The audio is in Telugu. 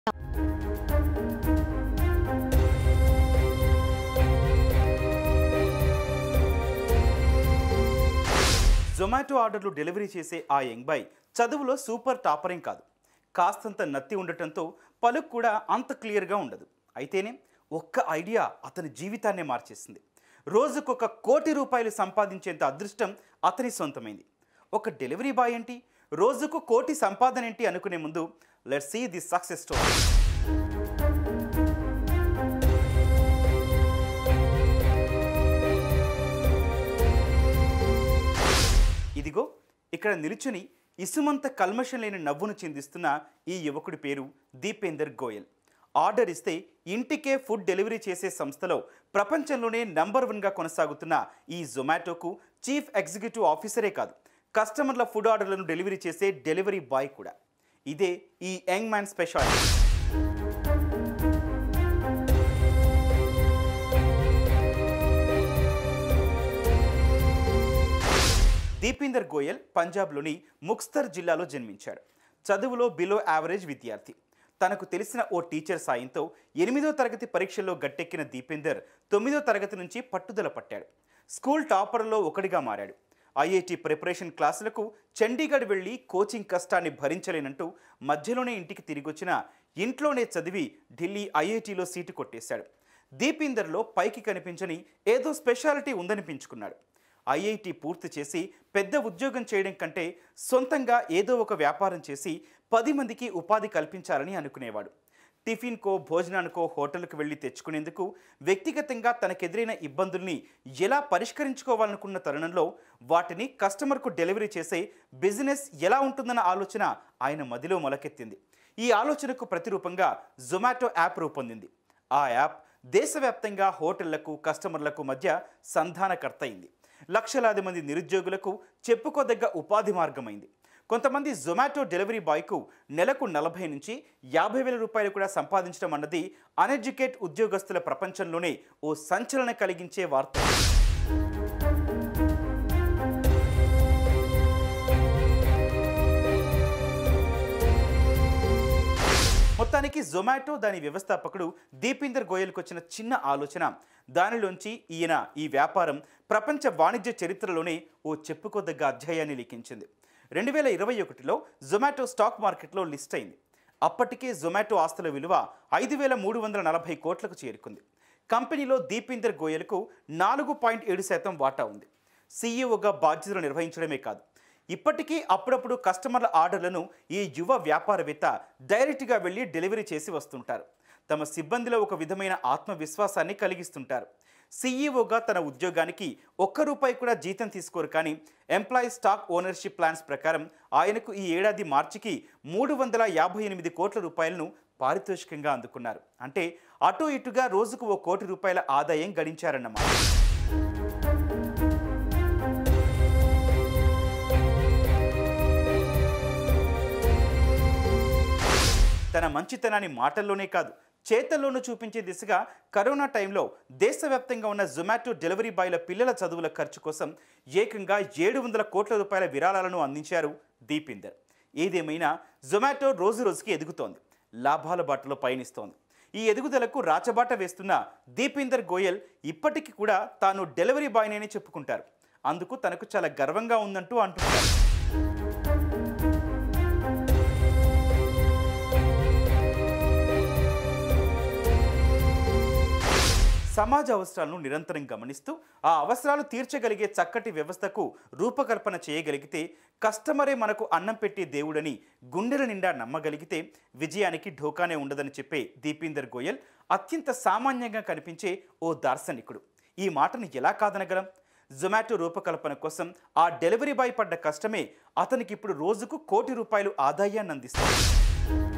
జొమాటో ఆర్డర్లు డెలివరీ చేసే ఆ యంగ్ బాయ్ చదువులో సూపర్ టాపరేం కాదు కాస్తంత నత్తి ఉండటంతో పలుకు కూడా అంత క్లియర్గా ఉండదు అయితేనే ఒక్క ఐడియా అతని జీవితాన్నే మార్చేసింది రోజుకొక కోటి రూపాయలు సంపాదించేంత అదృష్టం అతని సొంతమైంది ఒక డెలివరీ బాయ్ ఏంటి రోజుకు కోటి సంపాదన ఏంటి అనుకునే ముందు let see the success story ఇదిగో ఇక్కడ నిలుచుని ఇసుమంత కల్మషం లేని నవ్వును చిందిస్తున్న ఈ యువకుడి పేరు దీపేందర్ గోయల్ ఆర్డర్ ఇస్తే ఇంటికే ఫుడ్ డెలివరీ చేసే సంస్థలో ప్రపంచంలోనే నంబర్ వన్గా కొనసాగుతున్న ఈ జొమాటోకు చీఫ్ ఎగ్జిక్యూటివ్ ఆఫీసరే కాదు కస్టమర్ల ఫుడ్ ఆర్డర్లను డెలివరీ చేసే డెలివరీ బాయ్ కూడా ఇదే ఈ young man speciality Deepinder Goyal పంజాబ్లోని ముక్స్తర్ జిల్లాలో జన్మించాడు చదువులో బిలో యావరేజ్ విద్యార్థి తనకు తెలిసిన ఓ టీచర్ సాయంతో ఎనిమిదో తరగతి పరీక్షల్లో గట్టెక్కిన దీపేందర్ తొమ్మిదో తరగతి నుంచి పట్టుదల పట్టాడు స్కూల్ టాపర్లో ఒకడిగా మారాడు ఐఐటి ప్రిపరేషన్ క్లాసులకు చండీగఢ్ వెళ్ళి కోచింగ్ కష్టాన్ని భరించలేనంటూ మధ్యలోనే ఇంటికి తిరిగొచ్చిన ఇంట్లోనే చదివి ఢిల్లీ ఐఐటిలో సీటు కొట్టేశాడు దీపీందర్లో పైకి కనిపించని ఏదో స్పెషాలిటీ ఉందనిపించుకున్నాడు ఐఐటి పూర్తి చేసి పెద్ద ఉద్యోగం చేయడం కంటే సొంతంగా ఏదో ఒక వ్యాపారం చేసి పది మందికి ఉపాధి కల్పించాలని అనుకునేవాడు టిఫిన్కో భోజనానికో హోటల్కి వెళ్ళి తెచ్చుకునేందుకు వ్యక్తిగతంగా తనకెదురైన ఇబ్బందుల్ని ఎలా పరిష్కరించుకోవాలనుకున్న తరుణంలో వాటిని కస్టమర్కు డెలివరీ చేసే బిజినెస్ ఎలా ఉంటుందన్న ఆలోచన ఆయన మదిలో మొలకెత్తింది ఈ ఆలోచనకు ప్రతిరూపంగా జొమాటో యాప్ రూపొందింది ఆ యాప్ దేశవ్యాప్తంగా హోటళ్లకు కస్టమర్లకు మధ్య సంధానకర్త అయింది లక్షలాది మంది నిరుద్యోగులకు చెప్పుకోదగ్గ ఉపాధి మార్గమైంది కొంతమంది జొమాటో డెలివరీ బాయ్కు నెలకు నలభై నుంచి యాభై వేల రూపాయలు కూడా సంపాదించడం అన్నది అన్ఎడ్యుకేట్ ఉద్యోగస్తుల ప్రపంచంలోనే ఓ సంచలన కలిగించే వార్త మొత్తానికి జొమాటో దాని వ్యవస్థాపకుడు దీపీందర్ గోయల్కి వచ్చిన చిన్న ఆలోచన దానిలోంచి ఈయన ఈ వ్యాపారం ప్రపంచ వాణిజ్య చరిత్రలోనే ఓ చెప్పుకోదగ్గ అధ్యాయాన్ని లిఖించింది రెండు వేల ఇరవై ఒకటిలో జొమాటో స్టాక్ మార్కెట్లో లిస్ట్ అయింది అప్పటికే జొమాటో ఆస్తుల విలువ ఐదు వేల మూడు వందల నలభై కోట్లకు చేరుకుంది కంపెనీలో దీపీందర్ గోయల్కు నాలుగు పాయింట్ ఏడు శాతం వాటా ఉంది సీఈఓగా బాధ్యతలు నిర్వహించడమే కాదు ఇప్పటికీ అప్పుడప్పుడు కస్టమర్ల ఆర్డర్లను ఈ యువ వ్యాపారవేత్త డైరెక్ట్గా వెళ్ళి డెలివరీ చేసి వస్తుంటారు తమ సిబ్బందిలో ఒక విధమైన ఆత్మవిశ్వాసాన్ని కలిగిస్తుంటారు సీఈఓగా తన ఉద్యోగానికి ఒక్క రూపాయి కూడా జీతం తీసుకోరు కానీ ఎంప్లాయీ స్టాక్ ఓనర్షిప్ ప్లాన్స్ ప్రకారం ఆయనకు ఈ ఏడాది మార్చికి మూడు వందల యాభై ఎనిమిది కోట్ల రూపాయలను పారితోషికంగా అందుకున్నారు అంటే అటు ఇటుగా రోజుకు ఓ కోటి రూపాయల ఆదాయం గడించారన్నమాట తన మంచితనాన్ని మాటల్లోనే కాదు చేతల్లోనూ చూపించే దిశగా కరోనా టైంలో దేశవ్యాప్తంగా ఉన్న జొమాటో డెలివరీ బాయ్ల పిల్లల చదువుల ఖర్చు కోసం ఏకంగా ఏడు వందల కోట్ల రూపాయల విరాళాలను అందించారు దీపీందర్ ఏదేమైనా జొమాటో రోజు రోజుకి ఎదుగుతోంది లాభాల బాటలో పయనిస్తోంది ఈ ఎదుగుదలకు రాచబాట వేస్తున్న దీపీందర్ గోయల్ ఇప్పటికీ కూడా తాను డెలివరీ బాయ్నని చెప్పుకుంటారు అందుకు తనకు చాలా గర్వంగా ఉందంటూ అంటున్నారు సమాజ అవసరాలను నిరంతరం గమనిస్తూ ఆ అవసరాలు తీర్చగలిగే చక్కటి వ్యవస్థకు రూపకల్పన చేయగలిగితే కస్టమరే మనకు అన్నం పెట్టే దేవుడని గుండెల నిండా నమ్మగలిగితే విజయానికి ఢోకానే ఉండదని చెప్పే దీపీందర్ గోయల్ అత్యంత సామాన్యంగా కనిపించే ఓ దార్శనికుడు ఈ మాటను ఎలా కాదనగలం జొమాటో రూపకల్పన కోసం ఆ డెలివరీ బాయ్ పడ్డ కష్టమే అతనికి ఇప్పుడు రోజుకు కోటి రూపాయలు ఆదాయాన్ని అందిస్తుంది